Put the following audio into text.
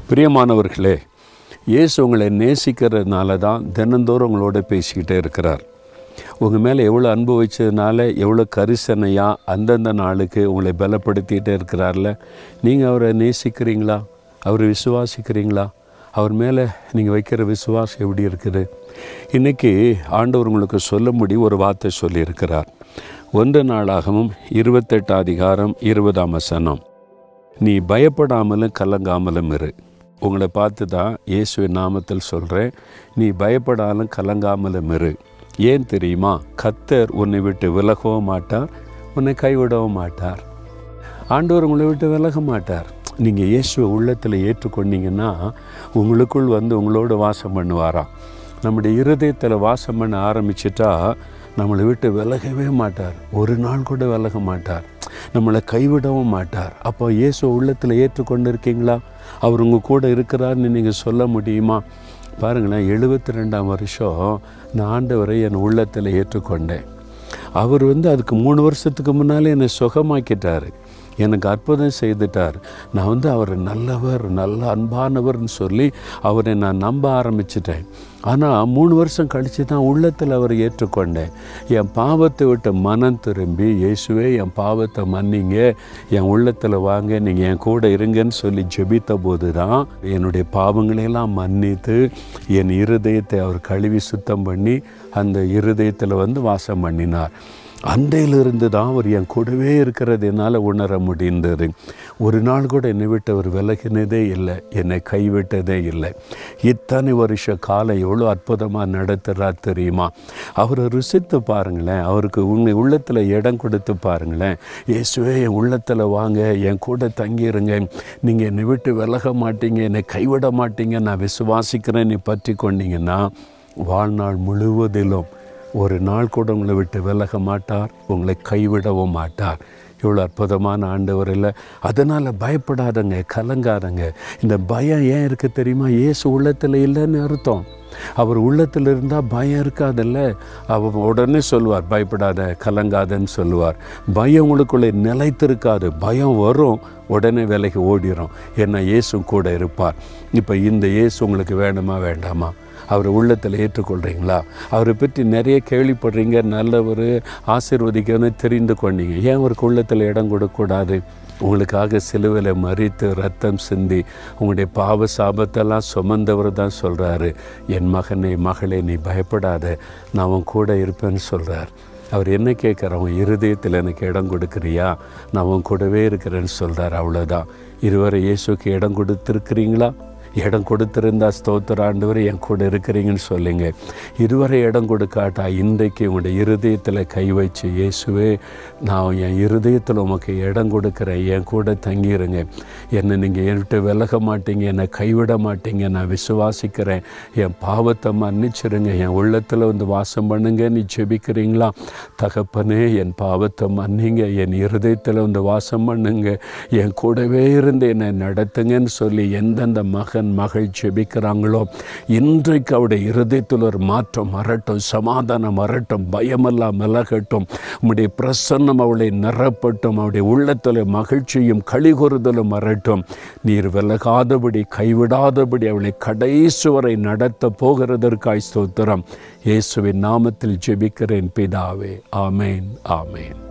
பிரியமானவர்களே இயேசு உங்களை நேசிக்கிறதுனால தான் தினந்தோறும் உங்களோட பேசிக்கிட்டே இருக்கிறார் உங்கள் மேலே எவ்வளோ அன்பு வச்சதுனால எவ்வளோ கரிசனையாக அந்தந்த நாளுக்கு உங்களை பலப்படுத்திகிட்டே இருக்கிறார்ல நீங்கள் அவரை நேசிக்கிறீங்களா அவரை விசுவாசிக்கிறீங்களா அவர் மேலே நீங்கள் வைக்கிற விசுவாசம் எப்படி இருக்குது இன்றைக்கி ஆண்டவர் உங்களுக்கு சொல்லும்படி ஒரு வார்த்தை சொல்லியிருக்கிறார் ஒன்று நாளாகவும் இருபத்தெட்டு அதிகாரம் இருபதாம் வசனம் நீ பயப்படாமலும் கலங்காமலும் இரு உங்களை பார்த்து தான் இயேசுவின் நாமத்தில் சொல்கிறேன் நீ பயப்படாலும் கலங்காமலும் இரு ஏன் தெரியுமா கத்தர் உன்னை விட்டு விலகவும் மாட்டார் உன்னை கைவிடவும் மாட்டார் ஆண்டவர் உங்களை விட்டு விலக மாட்டார் நீங்கள் இயேசுவை உள்ளத்தில் ஏற்றுக்கொண்டீங்கன்னா உங்களுக்குள் வந்து உங்களோட வாசம் பண்ணுவாராம் நம்முடைய இருதயத்தில் வாசம் பண்ண ஆரம்பிச்சிட்டா நம்மளை விட்டு விலகவே மாட்டார் ஒரு நாள் கூட விலக மாட்டார் நம்மளை கைவிடவும் மாட்டார் அப்போ இயேசு உள்ளத்தில் ஏற்றுக்கொண்டு இருக்கீங்களா அவர் உங்கள் கூட இருக்கிறாருன்னு நீங்கள் சொல்ல முடியுமா பாருங்களேன் எழுபத்தி ரெண்டாம் வருஷம் நான் ஆண்டவரை என் உள்ளத்தில் ஏற்றுக்கொண்டேன் அவர் வந்து அதுக்கு மூணு வருஷத்துக்கு முன்னாலே என்னை சுகமாக்கிட்டார் எனக்கு அற்புதம் செய்துட்டார் நான் வந்து அவர் நல்லவர் நல்ல அன்பானவர்னு சொல்லி அவரை நான் நம்ப ஆரம்பிச்சிட்டேன் ஆனால் மூணு வருஷம் கழித்து தான் உள்ளத்தில் அவரை ஏற்றுக்கொண்டேன் என் பாவத்தை விட்டு மனம் திரும்பி இயேசுவே என் பாவத்தை மன்னிங்க என் உள்ளத்தில் வாங்க நீங்கள் என் கூட இருங்கன்னு சொல்லி ஜெபித்த போது தான் என்னுடைய பாவங்களையெல்லாம் மன்னித்து என் இருதயத்தை அவர் கழுவி சுத்தம் பண்ணி அந்த இருதயத்தில் வந்து வாசம் பண்ணினார் அன்றையிலிருந்து தான் அவர் என் கூடவே இருக்கிறது என்னால் உணர முடிந்தது ஒரு நாள் கூட என்னை விட்டு அவர் விலகினதே இல்லை என்னை கைவிட்டதே இல்லை இத்தனை வருஷ காலம் எவ்வளோ அற்புதமாக நடத்துகிறார் தெரியுமா அவரை ருசித்து பாருங்களேன் அவருக்கு உண்மை உள்ளத்தில் இடம் கொடுத்து பாருங்களேன் இயேசுவே என் உள்ளத்தில் வாங்க என் கூட தங்கிருங்க நீங்கள் என்னை விட்டு விலக மாட்டீங்க என்னை கைவிட மாட்டீங்க நான் விசுவாசிக்கிறேன் நீ பற்றி கொண்டீங்கன்னா வாழ்நாள் முழுவதிலும் ஒரு நாள் கூட உங்களை விட்டு விலக மாட்டார் உங்களை கைவிடவும் மாட்டார் இவ்வளோ அற்புதமான ஆண்டவர் இல்லை அதனால் பயப்படாதங்க கலங்காதங்க இந்த பயம் ஏன் இருக்குது தெரியுமா இயேசு உள்ளத்தில் இல்லைன்னு அர்த்தம் அவர் உள்ளத்தில் இருந்தால் பயம் இருக்காதுல்ல அவர் உடனே சொல்லுவார் பயப்படாத கலங்காதன்னு சொல்லுவார் பயம் உங்களுக்குள்ளே நிலைத்திருக்காது பயம் வரும் உடனே விலைக்கு ஓடிடும் என்ன இயேசு கூட இருப்பார் இப்போ இந்த இயேசு உங்களுக்கு வேணுமா வேண்டாமா அவரை உள்ளத்தில் ஏற்றுக்கொள்கிறீங்களா அவரை பற்றி நிறைய கேள்விப்படுறீங்க நல்லவர் ஆசீர்வதிக்கணும்னு தெரிந்து கொண்டீங்க ஏன் அவருக்கு உள்ளத்தில் இடம் கொடுக்கக்கூடாது உங்களுக்காக சிலுவையில் மறித்து ரத்தம் சிந்தி உங்களுடைய பாவ சாபத்தெல்லாம் சுமந்தவர் தான் சொல்கிறாரு என் மகனே மகளே நீ பயப்படாத நான் உன் கூட இருப்பேன்னு சொல்கிறார் அவர் என்ன கேட்குற அவன் இருதயத்தில் எனக்கு இடம் கொடுக்குறியா நான் உன் கூடவே இருக்கிறேன்னு சொல்கிறார் அவ்வளோதான் இருவரை இயேசுக்கு இடம் கொடுத்துருக்குறீங்களா இடம் கொடுத்திருந்தா ஸ்தோத்திர ஆண்டவர் என் கூட இருக்கிறீங்கன்னு சொல்லுங்க இதுவரை இடம் கொடுக்காட்டா இன்றைக்கு உங்களுடைய இருதயத்தில் கை வச்சு இயேசுவே நான் என் இருதயத்தில் உமக்கு இடம் கொடுக்குறேன் என் கூட தங்கிருங்க என்னை நீங்கள் என்கிட்ட விலக மாட்டீங்க என்னை கைவிட மாட்டீங்க நான் விசுவாசிக்கிறேன் என் பாவத்தை மன்னிச்சிருங்க என் உள்ளத்தில் வந்து வாசம் பண்ணுங்க நீ ஜெபிக்கிறீங்களா தகப்பனே என் பாவத்தை மன்னிங்க என் இருதயத்தில் வந்து வாசம் பண்ணுங்க என் கூடவே இருந்து என்னை நடத்துங்கன்னு சொல்லி எந்தெந்த மகன் மகள் ஜெபிக்கிறாங்களோ இன்றைக்கு அவருடைய இருதயத்தில் ஒரு மாற்றம் வரட்டும் சமாதானம் வரட்டும் பயமெல்லாம் விலகட்டும் உம்முடைய பிரசன்னம் அவளை நிறப்பட்டும் அவருடைய உள்ளத்தில் மகிழ்ச்சியும் கழிகொறுதலும் வரட்டும் நீர் விலகாதபடி கைவிடாதபடி அவளை கடைசி வரை நடத்த போகிறதற்காய் ஸ்தோத்திரம் இயேசுவின் நாமத்தில் ஜெபிக்கிறேன் பிதாவே ஆமேன் ஆமேன்